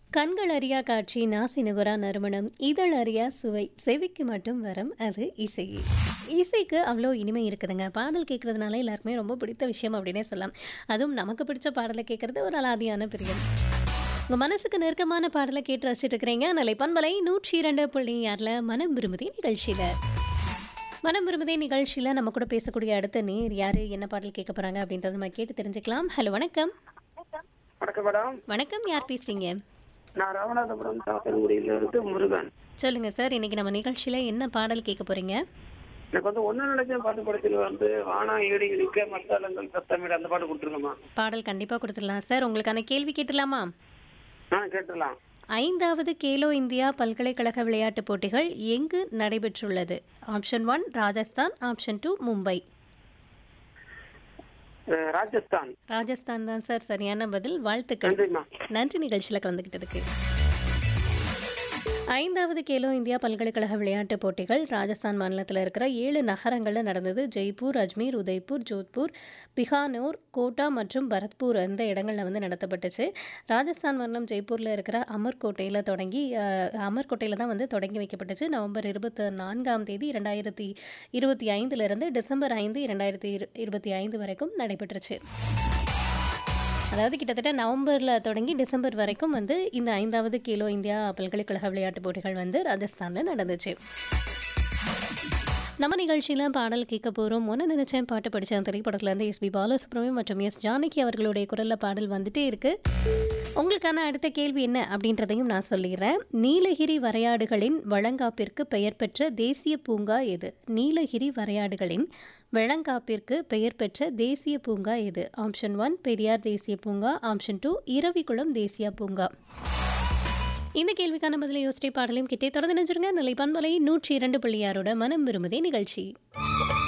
கண்கள் அறியா காட்சி நாசி நுகரா நறுமணம் இதழ் அறியா சுவை செவிக்கு மட்டும் வரம் அது இசை இசைக்கு அவ்வளோ இனிமை இருக்குதுங்க பாடல் கேட்கறதுனால எல்லாருக்குமே ரொம்ப பிடித்த விஷயம் அப்படின்னே சொல்லலாம் அதுவும் நமக்கு பிடிச்ச பாடலை கேட்கறது ஒரு அலாதியான பிரியம் உங்கள் மனசுக்கு நெருக்கமான பாடலை கேட்டு ரசிச்சுட்டு இருக்கிறீங்க நிலை பண்பலை நூற்றி இரண்டு புள்ளி ஆறில் மனம் விரும்புதி நிகழ்ச்சியில் மனம் விரும்புதே நிகழ்ச்சியில் நம்ம கூட பேசக்கூடிய அடுத்த நேர் யார் என்ன பாடல் கேட்க போகிறாங்க அப்படின்றத நம்ம கேட்டு தெரிஞ்சுக்கலாம் ஹலோ வணக்கம் வணக்கம் மேடம் வணக்கம் யார் பேசுகிறீங்க நான் ராமநாதபுரம் சாத்தன்குடியில இருந்து முருகன் சொல்லுங்கள் சார் இன்னைக்கு நம்ம நிகழ்ச்சியில் என்ன பாடல் கேட்க போகிறீங்க எனக்கு வந்து ஒன்னு நினைச்ச பாட்டு படத்தில் வந்து வானா ஏடி இடிக்க மத்தாளங்கள் சத்தமிட அந்த பாட்டு கொடுத்துருங்கம்மா பாடல் கண்டிப்பாக கொடுத்துடலாம் சார் உங்களுக்கான கேள்வி கேட்டலாமா ஆ கேட்டுடலாம் ஐந்தாவது கேலோ இந்தியா பல்கலைக்கழக விளையாட்டுப் போட்டிகள் எங்கு நடைபெற்றுள்ளது option one Rajasthan option two Mumbai ah Rajasthan Rajasthan தான் சார் சரியான பதில் வாழ்த்துக்கள் நன்றிம்மா நன்றி நிகழ்ச்சியில் கலந்துக்கிட்டதுக்கு ஐந்தாவது கேலோ இந்தியா பல்கலைக்கழக விளையாட்டுப் போட்டிகள் ராஜஸ்தான் மாநிலத்தில் இருக்கிற ஏழு நகரங்களில் நடந்தது ஜெய்ப்பூர் அஜ்மீர் உதய்பூர் ஜோத்பூர் பிகானூர் கோட்டா மற்றும் பரத்பூர் அந்த இடங்களில் வந்து நடத்தப்பட்டுச்சு ராஜஸ்தான் மாநிலம் ஜெய்ப்பூரில் இருக்கிற அமர்கோட்டையில் தொடங்கி அஹ், அமர்கோட்டையில் தான் வந்து தொடங்கி வைக்கப்பட்டுச்சு நவம்பர் இருபத்தி நான்காம் தேதி இரண்டாயிரத்தி இருபத்தி ஐந்துலேருந்து டிசம்பர் ஐந்து இரண்டாயிரத்தி இரு இருபத்தி ஐந்து வரைக்கும் நடைபெற்றுச்சு அதாவது கிட்டத்தட்ட நவம்பரில் தொடங்கி டிசம்பர் வரைக்கும் வந்து இந்த ஐந்தாவது கேலோ இந்தியா பல்கலைக்கழக விளையாட்டுப் போட்டிகள் வந்து ராஜஸ்தானில் நடந்துச்சு நம்ம நிகழ்ச்சியில் பாடல் கேட்க போகிறோம் ஒன்று நினைச்சேன் பாட்டு படித்தேன் திரைப்படத்துலேருந்து எஸ்பி பாலசுப்ரமணியம் மற்றும் எஸ் ஜானகி அவர்களுடைய குரலில் பாடல் வந்துட்டே இருக்கு உங்களுக்கான அடுத்த கேள்வி என்ன அப்படின்றதையும் நான் சொல்லிடுறேன் நீலகிரி வரையாடுகளின் வழங்காப்பிற்கு பெயர் பெற்ற தேசிய பூங்கா எது நீலகிரி வரையாடுகளின் வழங்காப்பிற்கு பெயர் பெற்ற தேசிய பூங்கா எது ஆப்ஷன் ஒன் பெரியார் தேசிய பூங்கா ஆப்ஷன் டூ இரவிக்குளம் தேசிய பூங்கா இந்த கேள்விக்கான பதிலை யோசிச்சை பாடலையும் கிட்டே தொடர்ந்து நினைச்சிருங்க நிலை பண்பலை நூற்றி இரண்டு புள்ளியாரோட மனம் விரும்புதே நிகழ்ச்சி